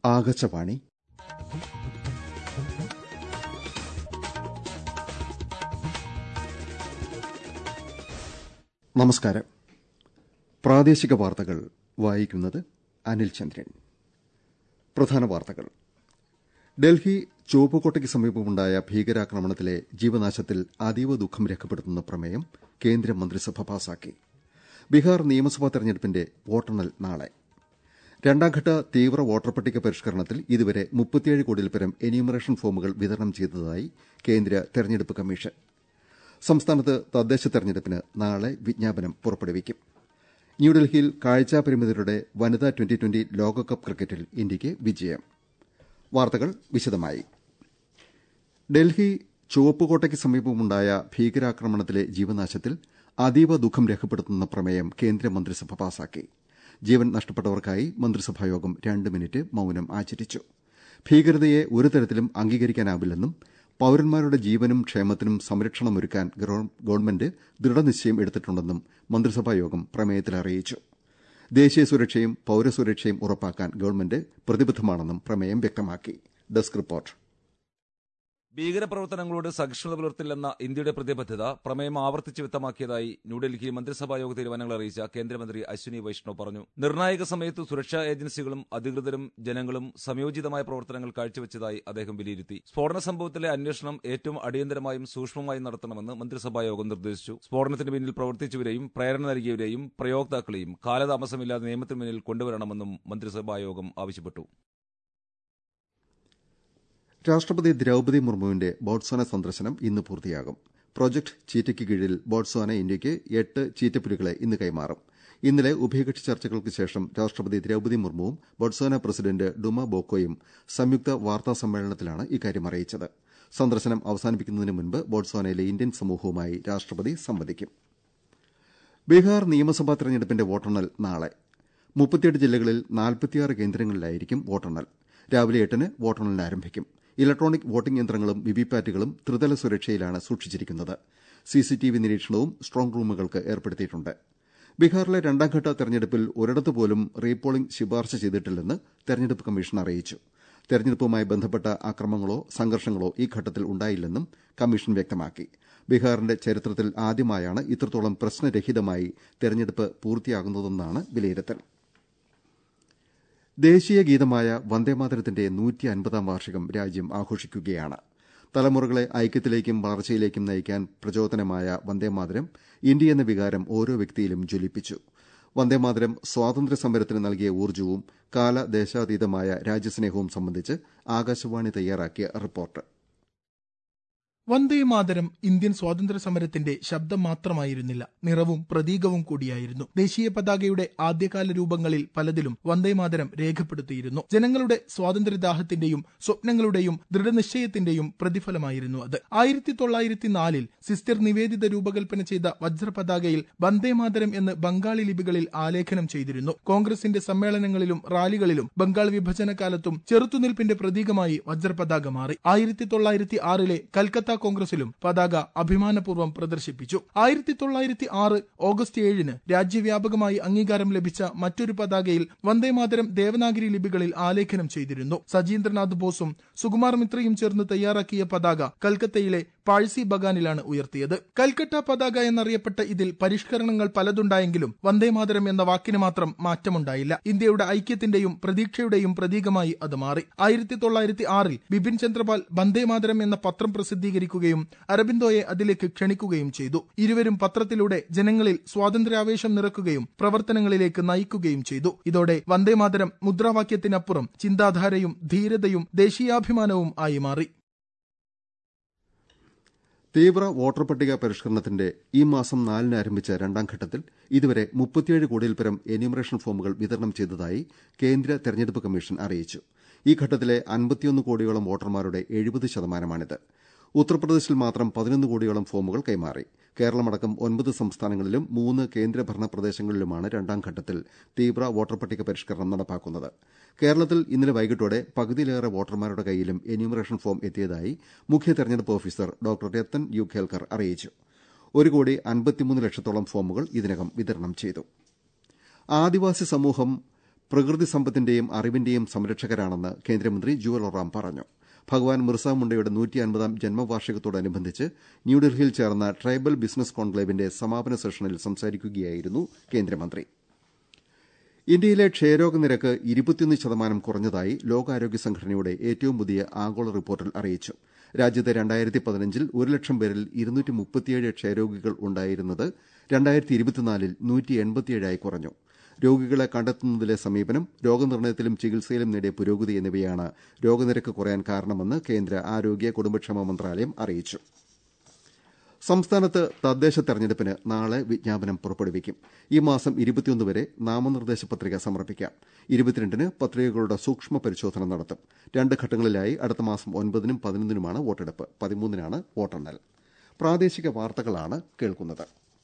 ആകാശവാണി നമസ്കാരം പ്രാദേശിക വാർത്തകൾ വായിക്കുന്നത് അനിൽ ചന്ദ്രൻ പ്രധാന വാർത്തകൾ ഡൽഹി ചുവപ്പുകോട്ടയ്ക്ക് സമീപമുണ്ടായ ഭീകരാക്രമണത്തിലെ ജീവനാശത്തിൽ അതീവ ദുഃഖം രേഖപ്പെടുത്തുന്ന പ്രമേയം കേന്ദ്രമന്ത്രിസഭ പാസാക്കി ബീഹാർ നിയമസഭാ തെരഞ്ഞെടുപ്പിന്റെ വോട്ടെണ്ണൽ നാളെ രണ്ടാംഘട്ട തീവ്ര വോട്ടർ പട്ടിക പരിഷ്കരണത്തിൽ ഇതുവരെ മുപ്പത്തിയേഴ് കോടിയിൽപ്പരം എന്യൂമറേഷൻ ഫോമുകൾ വിതരണം ചെയ്തതായി കേന്ദ്ര തെരഞ്ഞെടുപ്പ് കമ്മീഷൻ സംസ്ഥാനത്ത് തദ്ദേശ തെരഞ്ഞെടുപ്പിന് നാളെ വിജ്ഞാപനം പുറപ്പെടുവിക്കും ന്യൂഡൽഹിയിൽ കാഴ്ചാ പരിമിതരുടെ വനിതാ ട്വന്റി ട്വന്റി ലോകകപ്പ് ക്രിക്കറ്റിൽ ഇന്ത്യയ്ക്ക് വിജയം വാർത്തകൾ വിശദമായി ഡൽഹി ചുവപ്പുകോട്ടയ്ക്ക് സമീപമുണ്ടായ ഭീകരാക്രമണത്തിലെ ജീവനാശത്തിൽ അതീവ ദുഃഖം രേഖപ്പെടുത്തുന്ന പ്രമേയം കേന്ദ്രമന്ത്രിസഭ പാസാക്കി ജീവൻ നഷ്ടപ്പെട്ടവർക്കായി മന്ത്രിസഭായോഗം രണ്ട് മിനിറ്റ് മൌനം ആചരിച്ചു ഭീകരതയെ ഒരു തരത്തിലും അംഗീകരിക്കാനാവില്ലെന്നും പൌരന്മാരുടെ ജീവനും ക്ഷേമത്തിനും സംരക്ഷണമൊരുക്കാൻ ഗവൺമെന്റ് ദൃഢനിശ്ചയം എടുത്തിട്ടുണ്ടെന്നും മന്ത്രിസഭായോഗം പ്രമേയത്തിൽ അറിയിച്ചു ദേശീയ സുരക്ഷയും പൌരസുരക്ഷയും ഉറപ്പാക്കാൻ ഗവൺമെന്റ് പ്രതിബദ്ധമാണെന്നും പ്രമേയം വ്യക്തമാക്കി ഡെസ്ക് റിപ്പോർട്ട് ഭീകരപ്രവർത്തനങ്ങളോട് സഹിഷ്ണുത പുലർത്തില്ലെന്ന ഇന്ത്യയുടെ പ്രതിബദ്ധത പ്രമേയം ആവർത്തിച്ച് വ്യക്തമാക്കിയതായി ന്യൂഡൽഹിയിൽ മന്ത്രിസഭായോഗ തീരുമാനങ്ങൾ അറിയിച്ച കേന്ദ്രമന്ത്രി അശ്വിനി വൈഷ്ണവ് പറഞ്ഞു നിർണായക സമയത്ത് സുരക്ഷാ ഏജൻസികളും അധികൃതരും ജനങ്ങളും സംയോജിതമായ പ്രവർത്തനങ്ങൾ കാഴ്ചവെച്ചതായി അദ്ദേഹം വിലയിരുത്തി സ്ഫോടന സംഭവത്തിലെ അന്വേഷണം ഏറ്റവും അടിയന്തരമായും സൂക്ഷ്മമായും നടത്തണമെന്ന് മന്ത്രിസഭായോഗം നിർദ്ദേശിച്ചു സ്ഫോടനത്തിന് പിന്നിൽ പ്രവർത്തിച്ചവരെയും പ്രേരണ നൽകിയവരെയും പ്രയോക്താക്കളെയും കാലതാമസമില്ലാതെ നിയമത്തിന് മുന്നിൽ കൊണ്ടുവരണമെന്നും മന്ത്രിസഭായോഗം ആവശ്യപ്പെട്ടു രാഷ്ട്രപതി ദ്രൌപതി മുർമുവിന്റെ ബോട്സ്വാന സന്ദർശനം ഇന്ന് പൂർത്തിയാകും പ്രോജക്ട് ചീറ്റയ്ക്ക് കീഴിൽ ബോട്സ്വാന ഇന്ത്യയ്ക്ക് എട്ട് ചീറ്റപ്പുലികളെ ഇന്ന് കൈമാറും ഇന്നലെ ഉഭയകക്ഷി ചർച്ചകൾക്ക് ശേഷം രാഷ്ട്രപതി ദ്രൌപതി മുർമുവും ബോട്സ്വാന പ്രസിഡന്റ് ഡുമ ബോക്കോയും സംയുക്ത വാർത്താ സമ്മേളനത്തിലാണ് ഇക്കാര്യം അറിയിച്ചത് സന്ദർശനം അവസാനിപ്പിക്കുന്നതിന് മുൻപ് ബോട്സ്വാനയിലെ ഇന്ത്യൻ സമൂഹവുമായി രാഷ്ട്രപതി സംവദിക്കും ബീഹാർ നിയമസഭാ തെരഞ്ഞെടുപ്പിന്റെ വോട്ടെണ്ണൽ നാളെ മുപ്പത്തിയെട്ട് ജില്ലകളിൽ നാൽപ്പത്തിയാറ് കേന്ദ്രങ്ങളിലായിരിക്കും വോട്ടെണ്ണൽ രാവിലെ എട്ടിന് വോട്ടെണ്ണൽ ആരംഭിക്കും ഇലക്ട്രോണിക് വോട്ടിംഗ് യന്ത്രങ്ങളും വിവിപാറ്റുകളും ത്രിതല സുരക്ഷയിലാണ് സൂക്ഷിച്ചിരിക്കുന്നത് സിസിടിവി നിരീക്ഷണവും സ്ട്രോങ് റൂമുകൾക്ക് ഏർപ്പെടുത്തിയിട്ടുണ്ട് ബീഹാറിലെ രണ്ടാംഘട്ട തെരഞ്ഞെടുപ്പിൽ ഒരിടത്ത് പോലും റീപോളിംഗ് ശുപാർശ ചെയ്തിട്ടില്ലെന്ന് തെരഞ്ഞെടുപ്പ് കമ്മീഷൻ അറിയിച്ചു തെരഞ്ഞെടുപ്പുമായി ബന്ധപ്പെട്ട അക്രമങ്ങളോ സംഘർഷങ്ങളോ ഈ ഘട്ടത്തിൽ ഉണ്ടായില്ലെന്നും കമ്മീഷൻ വ്യക്തമാക്കി ബീഹാറിന്റെ ചരിത്രത്തിൽ ആദ്യമായാണ് ഇത്രത്തോളം പ്രശ്നരഹിതമായി തെരഞ്ഞെടുപ്പ് പൂർത്തിയാകുന്നതെന്നാണ് വിലയിരുത്തൽ ദേശീയ ഗീതമായ വന്ദേമാതരത്തിന്റെ നൂറ്റി അൻപതാം വാർഷികം രാജ്യം ആഘോഷിക്കുകയാണ് തലമുറകളെ ഐക്യത്തിലേക്കും വളർച്ചയിലേക്കും നയിക്കാൻ പ്രചോദനമായ വന്ദേമാതരം ഇന്ത്യ എന്ന വികാരം ഓരോ വ്യക്തിയിലും ജ്വലിപ്പിച്ചു വന്ദേമാതരം സ്വാതന്ത്ര്യ സമരത്തിന് നൽകിയ ഊർജ്ജവും കാലദേശാതീതമായ രാജ്യസ്നേഹവും സംബന്ധിച്ച് ആകാശവാണി തയ്യാറാക്കിയ റിപ്പോർട്ട് വന്ദേമാതരം ഇന്ത്യൻ സ്വാതന്ത്ര്യ സമരത്തിന്റെ ശബ്ദം മാത്രമായിരുന്നില്ല നിറവും പ്രതീകവും കൂടിയായിരുന്നു ദേശീയ പതാകയുടെ ആദ്യകാല രൂപങ്ങളിൽ പലതിലും വന്ദേമാതരം രേഖപ്പെടുത്തിയിരുന്നു ജനങ്ങളുടെ സ്വാതന്ത്ര്യദാഹത്തിന്റെയും സ്വപ്നങ്ങളുടെയും ദൃഢനിശ്ചയത്തിന്റെയും പ്രതിഫലമായിരുന്നു അത് ആയിരത്തി തൊള്ളായിരത്തി നാലിൽ സിസ്റ്റർ നിവേദിത രൂപകൽപ്പന ചെയ്ത വജ്രപതാകയിൽ വന്ദേമാതരം എന്ന് ബംഗാളി ലിപികളിൽ ആലേഖനം ചെയ്തിരുന്നു കോൺഗ്രസിന്റെ സമ്മേളനങ്ങളിലും റാലികളിലും ബംഗാൾ വിഭജന കാലത്തും ചെറുത്തുനിൽപ്പിന്റെ പ്രതീകമായി വജ്രപതാക മാറി ആയിരത്തി തൊള്ളായിരത്തി ആറിലെ കൽക്കത്ത കോൺഗ്രസിലും പതാക അഭിമാനപൂർവ്വം പ്രദർശിപ്പിച്ചു ആയിരത്തി തൊള്ളായിരത്തി ആറ് ഓഗസ്റ്റ് ഏഴിന് രാജ്യവ്യാപകമായി അംഗീകാരം ലഭിച്ച മറ്റൊരു പതാകയിൽ വന്ദേമാതരം ദേവനാഗരി ലിപികളിൽ ആലേഖനം ചെയ്തിരുന്നു സജീന്ദ്രനാഥ് ബോസും സുകുമാർ മിത്രയും ചേർന്ന് തയ്യാറാക്കിയ പതാക കൽക്കത്തയിലെ പാഴ്സി ബഗാനിലാണ് ഉയർത്തിയത് കൽക്കട്ട പതാക എന്നറിയപ്പെട്ട ഇതിൽ പരിഷ്കരണങ്ങൾ പലതുണ്ടായെങ്കിലും വന്ദേമാതരം എന്ന വാക്കിന് മാത്രം മാറ്റമുണ്ടായില്ല ഇന്ത്യയുടെ ഐക്യത്തിന്റെയും പ്രതീക്ഷയുടെയും പ്രതീകമായി അത് മാറി ആയിരത്തി തൊള്ളായിരത്തി ആറിൽ ബിപിൻ ചന്ദ്രപാൽ വന്ദേമാതരം എന്ന പത്രം പ്രസിദ്ധീകരിക്കുകയും അരബിന്ദോയെ അതിലേക്ക് ക്ഷണിക്കുകയും ചെയ്തു ഇരുവരും പത്രത്തിലൂടെ ജനങ്ങളിൽ സ്വാതന്ത്ര്യാവേശം നിറക്കുകയും പ്രവർത്തനങ്ങളിലേക്ക് നയിക്കുകയും ചെയ്തു ഇതോടെ വന്ദേമാതരം മുദ്രാവാക്യത്തിനപ്പുറം ചിന്താധാരയും ധീരതയും ദേശീയാഭിമാനവും ആയി മാറി തീവ്ര വോട്ടർ പട്ടിക പരിഷ്കരണത്തിന്റെ ഈ മാസം നാലിന് ആരംഭിച്ച രണ്ടാം ഘട്ടത്തിൽ ഇതുവരെ മുപ്പത്തിയേഴ് കോടിയിൽപ്പരം എന്യൂമറേഷൻ ഫോമുകൾ വിതരണം ചെയ്തതായി കേന്ദ്ര തെരഞ്ഞെടുപ്പ് കമ്മീഷൻ അറിയിച്ചു ഈ ഘട്ടത്തിലെ അൻപത്തിയൊന്ന് കോടിയോളം വോട്ടർമാരുടെ എഴുപത് ശതമാനമാണിത് ഉത്തർപ്രദേശിൽ മാത്രം പതിനൊന്ന് കോടിയോളം ഫോമുകൾ കൈമാറി കേരളമടക്കം ഒൻപത് സംസ്ഥാനങ്ങളിലും മൂന്ന് കേന്ദ്രഭരണ പ്രദേശങ്ങളിലുമാണ് രണ്ടാം ഘട്ടത്തിൽ തീവ്ര വോട്ടർ പട്ടിക പരിഷ്കരണം നടപ്പാക്കുന്നത് കേരളത്തിൽ ഇന്നലെ വൈകിട്ടോടെ പകുതിയിലേറെ വോട്ടർമാരുടെ കൈയിലും എന്യൂമറേഷൻ ഫോം എത്തിയതായി മുഖ്യ തെരഞ്ഞെടുപ്പ് officer doctor Rattan U Kelkar അറിയിച്ചു ഒരു കോടി അൻപത്തിമൂന്ന് ലക്ഷത്തോളം ഫോമുകൾ ഇതിനകം വിതരണം ചെയ്തു ആദിവാസി സമൂഹം പ്രകൃതി സമ്പത്തിന്റെയും അറിവിന്റെയും സംരക്ഷകരാണെന്ന് കേന്ദ്രമന്ത്രി ജുവൽ ഒറാം പറഞ്ഞു ഭഗവാൻ മിർസ മുണ്ടയുടെ നൂറ്റി അൻപതാം ജന്മവാർഷികത്തോടനുബന്ധിച്ച് ന്യൂഡൽഹിയിൽ ചേർന്ന ട്രൈബൽ ബിസിനസ് കോൺക്ലേവിന്റെ സമാപന സെഷനിൽ സംസാരിക്കുകയായിരുന്നു കേന്ദ്രമന്ത്രി ഇന്ത്യയിലെ ക്ഷയരോഗ നിരക്ക് ഇരുപത്തിയൊന്ന് ശതമാനം കുറഞ്ഞതായി ലോകാരോഗ്യ സംഘടനയുടെ ഏറ്റവും പുതിയ ആഗോള റിപ്പോർട്ടിൽ അറിയിച്ചു രാജ്യത്തെ രണ്ടായിരത്തി പതിനഞ്ചിൽ ഒരു ലക്ഷം പേരിൽ ഇരുന്നൂറ്റി മുപ്പത്തിയേഴ് ക്ഷയരോഗികൾ ഉണ്ടായിരുന്നത് രണ്ടായിരത്തി ഇരുപത്തിനാലിൽ നൂറ്റി എൺപത്തിയേഴായി കുറഞ്ഞു രോഗികളെ കണ്ടെത്തുന്നതിലെ സമീപനം രോഗനിർണയത്തിലും ചികിത്സയിലും നേടിയ പുരോഗതി എന്നിവയാണ് രോഗനിരക്ക് കുറയാൻ കാരണമെന്ന് കേന്ദ്ര ആരോഗ്യ കുടുംബക്ഷേമ മന്ത്രാലയം അറിയിച്ചു സംസ്ഥാനത്ത് തദ്ദേശ തെരഞ്ഞെടുപ്പിന് നാളെ വിജ്ഞാപനം പുറപ്പെടുവിക്കും ഈ മാസം ഇരുപത്തിയൊന്ന് വരെ നാമനിർദ്ദേശ പത്രിക സമർപ്പിക്കാം ഇരുപത്തിരണ്ടിന് പത്രികകളുടെ സൂക്ഷ്മ പരിശോധന നടത്തും രണ്ട് ഘട്ടങ്ങളിലായി അടുത്ത മാസം ഒൻപതിനും പതിനൊന്നിനുമാണ് വോട്ടെടുപ്പ് പതിമൂന്നിനാണ് വോട്ടെണ്ണൽ പ്രാദേശിക വാർത്തകളാണ് കേൾക്കുന്നത്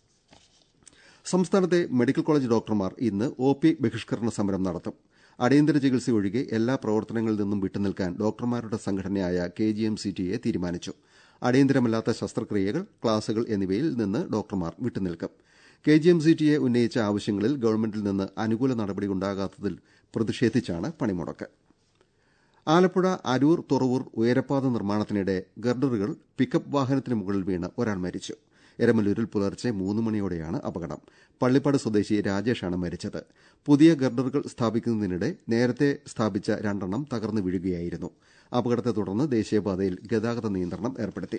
സംസ്ഥാനത്തെ മെഡിക്കൽ കോളേജ് ഡോക്ടർമാർ ഇന്ന് ഒ പി ബഹിഷ്കരണ സമരം നടത്തും അടിയന്തര ചികിത്സ ഒഴികെ എല്ലാ പ്രവർത്തനങ്ങളിൽ നിന്നും വിട്ടുനിൽക്കാൻ ഡോക്ടർമാരുടെ സംഘടനയായ K G M C T A തീരുമാനിച്ചു അടിയന്തരമല്ലാത്ത ശസ്ത്രക്രിയകൾ ക്ലാസുകൾ എന്നിവയിൽ നിന്ന് ഡോക്ടർമാർ വിട്ടുനിൽക്കും K G M C T A ഉന്നയിച്ച ആവശ്യങ്ങളിൽ ഗവൺമെന്റിൽ നിന്ന് അനുകൂല നടപടി ഉണ്ടാകാത്തതിൽ പ്രതിഷേധിച്ചാണ് പണിമുടക്ക് ആലപ്പുഴ അരൂർ തുറവൂർ ഉയരപ്പാത നിർമ്മാണത്തിനിടെ ഗർഡറുകൾ പിക്കപ്പ് വാഹനത്തിന് മുകളിൽ വീണ് ഒരാൾ മരിച്ചു എരമല്ലൂരിൽ പുലർച്ചെ മൂന്ന് മണിയോടെയാണ് അപകടം പള്ളിപ്പാട് സ്വദേശി രാജേഷാണ് മരിച്ചത് പുതിയ ഗർഡറുകൾ സ്ഥാപിക്കുന്നതിനിടെ നേരത്തെ സ്ഥാപിച്ച രണ്ടെണ്ണം തകർന്നു വീഴുകയായിരുന്നു അപകടത്തെ തുടർന്ന് ദേശീയപാതയിൽ ഗതാഗത നിയന്ത്രണം ഏർപ്പെടുത്തി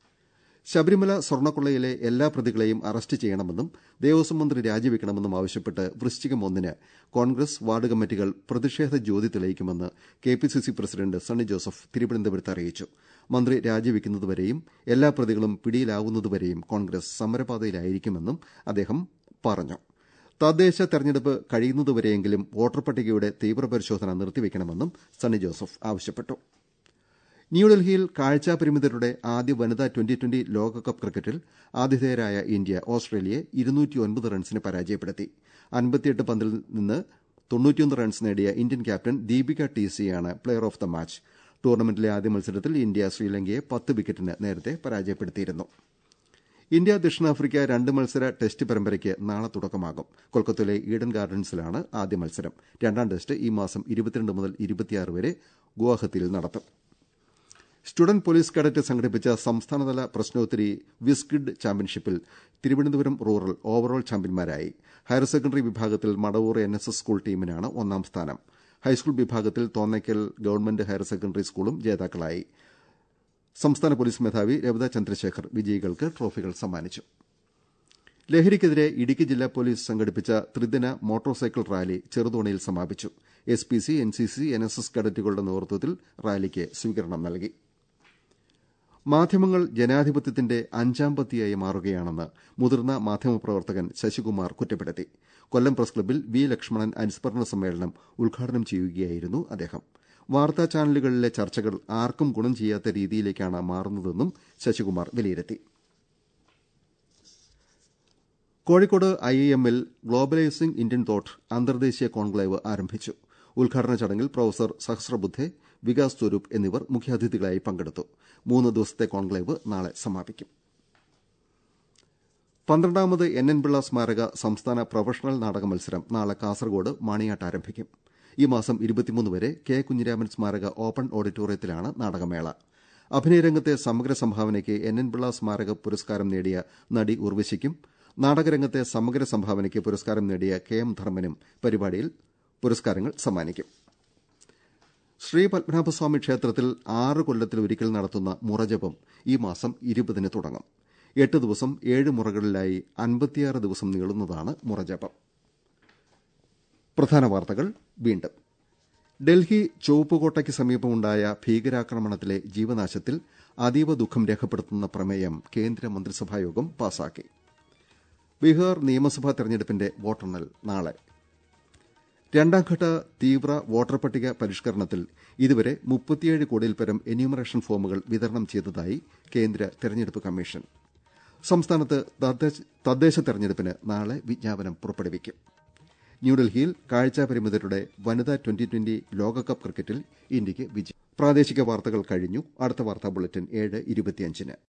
ശബരിമല സ്വർണ്ണക്കൊള്ളയിലെ എല്ലാ പ്രതികളെയും അറസ്റ്റ് ചെയ്യണമെന്നും ദേവസ്വം മന്ത്രി രാജിവെക്കണമെന്നും ആവശ്യപ്പെട്ട് വൃശ്ചികം ഒന്നിന് കോൺഗ്രസ് വാർഡ് കമ്മിറ്റികൾ പ്രതിഷേധ ജ്യോതി തെളിയിക്കുമെന്ന് K P C C president Sunny Joseph തിരുവനന്തപുരത്ത് അറിയിച്ചു മന്ത്രി രാജിവെക്കുന്നതുവരെയും എല്ലാ പ്രതികളും പിടിയിലാവുന്നതുവരെയും കോൺഗ്രസ് സമരപാതയിലായിരിക്കുമെന്നും അദ്ദേഹം പറഞ്ഞു തദ്ദേശ തെരഞ്ഞെടുപ്പ് കഴിയുന്നതുവരെയെങ്കിലും വോട്ടർ പട്ടികയുടെ തീവ്രപരിശോധന നിർത്തിവെക്കണമെന്നും സണ്ണി ജോസഫ് ആവശ്യപ്പെട്ടു ന്യൂഡൽഹിയിൽ കാഴ്ചാപരിമിതരുടെ ആദ്യ വനിതാ ട്വന്റി ട്വന്റി ലോകകപ്പ് ക്രിക്കറ്റിൽ ആതിഥേയരായ ഇന്ത്യ ഓസ്ട്രേലിയയെ ഇരുന്നൂറ്റിയൊൻപത് റൺസിന് പരാജയപ്പെടുത്തി അൻപത്തിയെട്ട് പന്തിൽ നിന്ന് തൊണ്ണൂറ്റിയൊന്ന് റൺസ് നേടിയ ഇന്ത്യൻ ക്യാപ്റ്റൻ ദീപിക ടി സിയാണ് പ്ലെയർ ഓഫ് ദ മാച്ച് ടൂർണമെന്റിലെ ആദ്യ മത്സരത്തിൽ ഇന്ത്യ ശ്രീലങ്കയെ പത്ത് വിക്കറ്റിന് നേരത്തെ പരാജയപ്പെടുത്തിയിരുന്നു ഇന്ത്യ ദക്ഷിണാഫ്രിക്ക രണ്ട് മത്സര ടെസ്റ്റ് പരമ്പരയ്ക്ക് നാളെ തുടക്കമാകും കൊൽക്കത്തയിലെ ഈഡൻ ഗാർഡൻസിലാണ് ആദ്യ മത്സരം രണ്ടാം ടെസ്റ്റ് ഈ മാസം ഇരുപത്തിരണ്ട് മുതൽ ഇരുപത്തിയാറ് വരെ ഗുവാഹത്തിയിൽ നടത്തും സ്റ്റുഡന്റ് പോലീസ് കേഡറ്റ് സംഘടിപ്പിച്ച സംസ്ഥാനതല പ്രശ്നോത്തരി വിസ്കിഡ് ചാമ്പ്യൻഷിപ്പിൽ തിരുവനന്തപുരം റൂറൽ ഓവറോൾ ചാമ്പ്യന്മാരായി ഹയർ സെക്കൻഡറി വിഭാഗത്തിൽ Madavoor N S S school ടീമിനാണ് ഒന്നാം സ്ഥാനം ഹൈസ്കൂൾ വിഭാഗത്തിൽ തോന്നയ്ക്കൽ ഗവൺമെന്റ് ഹയർ സെക്കൻഡറി സ്കൂളും ജേതാക്കളായി സംസ്ഥാന പോലീസ് മേധാവി രവിത ചന്ദ്രശേഖർ വിജയികൾക്ക് ട്രോഫികൾ സമ്മാനിച്ചു ലഹരിക്കെതിരെ ഇടുക്കി ജില്ലാ പോലീസ് സംഘടിപ്പിച്ച ത്രിദിന മോട്ടോർ സൈക്കിൾ റാലി ചെറുതോണിയിൽ സമാപിച്ചു S P C N C C N S S കേഡറ്റുകളുടെ നേതൃത്വത്തിൽ റാലിക്ക് സ്വീകരണം നൽകി മാധ്യമങ്ങൾ ജനാധിപത്യത്തിന്റെ അഞ്ചാം പത്തിയായി മാറുകയാണെന്ന് മുതിർന്ന മാധ്യമപ്രവർത്തകൻ ശശികുമാർ കുറ്റപ്പെടുത്തി കൊല്ലം പ്രസ് ക്ലബ്ബിൽ വി ലക്ഷ്മണൻ അനുസ്മരണ സമ്മേളനം ഉദ്ഘാടനം ചെയ്യുകയായിരുന്നു അദ്ദേഹം വാർത്താ ചാനലുകളിലെ ചർച്ചകൾ ആർക്കും ഗുണം ചെയ്യാത്ത രീതിയിലേക്കാണ് മാറുന്നതെന്നും ശശികുമാർ വിലയിരുത്തി കോഴിക്കോട് ഐ ഐ എമ്മിൽ ഗ്ലോബലൈസിംഗ് ഇന്ത്യൻ തോട്ട് അന്തർദേശീയ കോൺക്ലേവ് ആരംഭിച്ചു ഉദ്ഘാടന ചടങ്ങിൽ പ്രൊഫസർ സഹസ്രബുദ്ധെ വികാസ് സ്വരൂപ് എന്നിവർ മുഖ്യാതിഥികളായി പങ്കെടുത്തു മൂന്ന് ദിവസത്തെ കോൺക്ലേവ് നാളെ സമാപിക്കും പന്ത്രണ്ടാമത് എൻ എൻ പിള്ള സ്മാരക സംസ്ഥാന പ്രൊഫഷണൽ നാടക മത്സരം നാളെ കാസർഗോഡ് മാണിയാട്ട് ആരംഭിക്കും ഈ മാസം ഇരുപത്തിമൂന്ന് വരെ കെ കുഞ്ഞിരാമൻ സ്മാരക ഓപ്പൺ ഓഡിറ്റോറിയത്തിലാണ് നാടകമേള അഭിനയരംഗത്തെ സമഗ്ര സംഭാവനയ്ക്ക് എൻ എൻ പിള്ള സ്മാരക പുരസ്കാരം നേടിയ നടി ഉർവശിക്കും നാടകരംഗത്തെ സമഗ്ര സംഭാവനയ്ക്ക് പുരസ്കാരം നേടിയ കെ എം ധർമ്മനും പരിപാടിയിൽ പുരസ്കാരങ്ങൾ സമ്മാനിക്കും ശ്രീ പത്മനാഭസ്വാമി ക്ഷേത്രത്തിൽ ആറ് കൊല്ലത്തിലൊരിക്കൽ നടത്തുന്ന മുറജപം ഈ മാസം ഇരുപതിന് തുടങ്ങും എട്ട് ദിവസം ഏഴ് മുറകളിലായി അൻപത്തിയാറ് ദിവസം നീളുന്നതാണ് മുറജപം പ്രധാന വാർത്തകൾ വീണ്ടും ഡൽഹി ചുവപ്പുകോട്ടയ്ക്ക് സമീപമുണ്ടായ ഭീകരാക്രമണത്തിലെ ജീവനാശത്തിൽ അതീവ ദുഃഖം രേഖപ്പെടുത്തുന്ന പ്രമേയം കേന്ദ്ര മന്ത്രിസഭായോഗം പാസാക്കി ബീഹാർ നിയമസഭാ തെരഞ്ഞെടുപ്പിന്റെ വോട്ടെണ്ണൽ നാളെ രണ്ടാംഘട്ട തീവ്ര വോട്ടർ പട്ടിക പരിഷ്കരണത്തിൽ ഇതുവരെ മുപ്പത്തിയേഴ് കോടിയിൽ പരം എന്യൂമറേഷൻ ഫോമുകൾ വിതരണം ചെയ്തതായി കേന്ദ്ര തെരഞ്ഞെടുപ്പ് കമ്മീഷൻ സംസ്ഥാനത്ത് തദ്ദേശ തെരഞ്ഞെടുപ്പിന് നാളെ വിജ്ഞാപനം പുറപ്പെടുവിക്കും ന്യൂഡൽഹിയിൽ കാഴ്ചാപരിമിതരുടെ വനിതാ ട്വന്റി ട്വന്റി ലോകകപ്പ് ക്രിക്കറ്റിൽ ഇന്ത്യയ്ക്ക് വിജയം പ്രാദേശിക വാർത്തകൾ കഴിഞ്ഞു അടുത്ത വാർത്താ ബുള്ളറ്റിൻ ഏഴ് ഇരുപത്തിയഞ്ചിന്